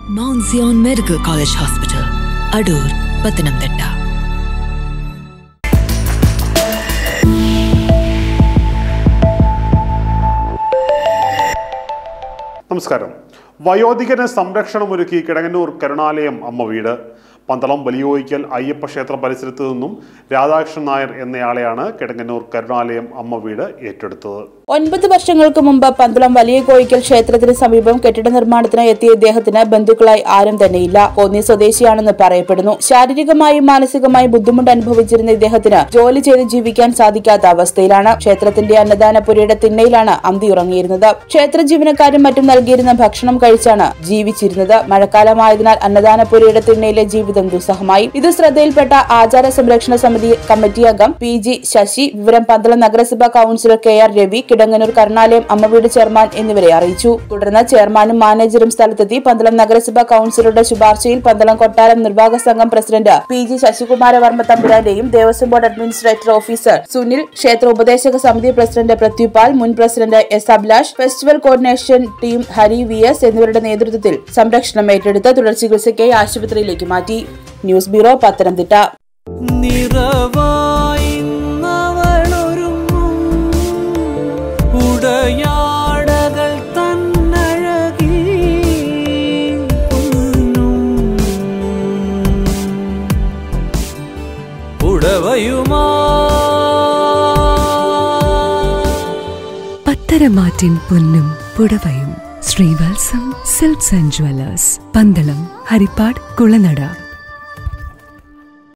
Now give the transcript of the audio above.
mount Zion medical college hospital Adoor Pathanamthitta നമസ്കാരം വയോധികന് സംരക്ഷണമൊരുക്കി കിടങ്ങന്നൂർ കരുണാലയം അമ്മ വീട് പന്തളം വലിയോയിക്കൽ അയ്യപ്പ ക്ഷേത്ര പരിസരത്ത് നിന്നും രാധാകൃഷ്ണൻ നായർ എന്നയാളെയാണ് കിടങ്ങന്നൂർ കരുണാലയം അമ്മ വീട് ഏറ്റെടുത്തത് ഒൻപത് വർഷങ്ങൾക്ക് മുമ്പ് പന്തളം വലിയ കോയിക്കൽ ക്ഷേത്രത്തിന് സമീപം കെട്ടിട നിർമ്മാണത്തിന് എത്തിയ ഇദ്ദേഹത്തിന് ബന്ധുക്കളായി ആരും തന്നെയില്ല കോന്നി സ്വദേശിയാണെന്ന് പറയപ്പെടുന്നു ശാരീരികമായും മാനസികമായും ബുദ്ധിമുട്ട് അനുഭവിച്ചിരുന്ന ഇദ്ദേഹത്തിന് ജോലി ചെയ്ത് ജീവിക്കാൻ സാധിക്കാത്ത അവസ്ഥയിലാണ് ക്ഷേത്രത്തിന്റെ അന്നദാനപുരയുടെ തിണ്ണയിലാണ് അന്തിയുറങ്ങിയിരുന്നത് ക്ഷേത്ര ജീവനക്കാരും മറ്റും നൽകിയിരുന്ന ഭക്ഷണം കഴിച്ചാണ് ജീവിച്ചിരുന്നത് മഴക്കാലമായതിനാൽ അന്നദാനപുരയുടെ തിണ്ണയിലെ ജീവിതം ദുസ്സഹമായി ഇത് ശ്രദ്ധയിൽപ്പെട്ട ആചാര സംരക്ഷണ സമിതി കമ്മിറ്റി അംഗം പി ജി ശശി വിവരം പന്തളം നഗരസഭാ councillor K R Ravi Kidangannur Karunalayam Ammaveedu chairman എന്നിവരെ അറിയിച്ചു തുടർന്ന് ചെയർമാനും മാനേജറും സ്ഥലത്തെത്തി പന്തളം നഗരസഭാ കൌൺസിലറുടെ ശുപാർശയിൽ പന്തളം കൊട്ടാരം നിർവാഹക സംഘം പ്രസിഡന്റ് പി ജി ശശികുമാരവർമ്മ തമ്പുരാന്റെയും Devaswom board administrator officer Sunil ക്ഷേത്ര ഉപദേശക സമിതി പ്രസിഡന്റ് പ്രത്യുപാൽ മുൻ president S Abhilash festival coordination team Hari V S എന്നിവരുടെ നേതൃത്വത്തിൽ സംരക്ഷണം ഏറ്റെടുത്ത് തുടർ ചികിത്സയ്ക്കായി ആശുപത്രിയിലേക്ക് മാറ്റി ന്യൂസ് ബ്യൂറോ പത്തനംതിട്ട നിറവായി നവളൊരുങ്ങും ഉടയാടകൾ തന്നഴകി പൊന്നും ഉടവയുമാ പത്തരമാറ്റിൻ പൊന്നും പുടവയും Sreevalsam silks and jewellers Pandalam Haripad Kulanada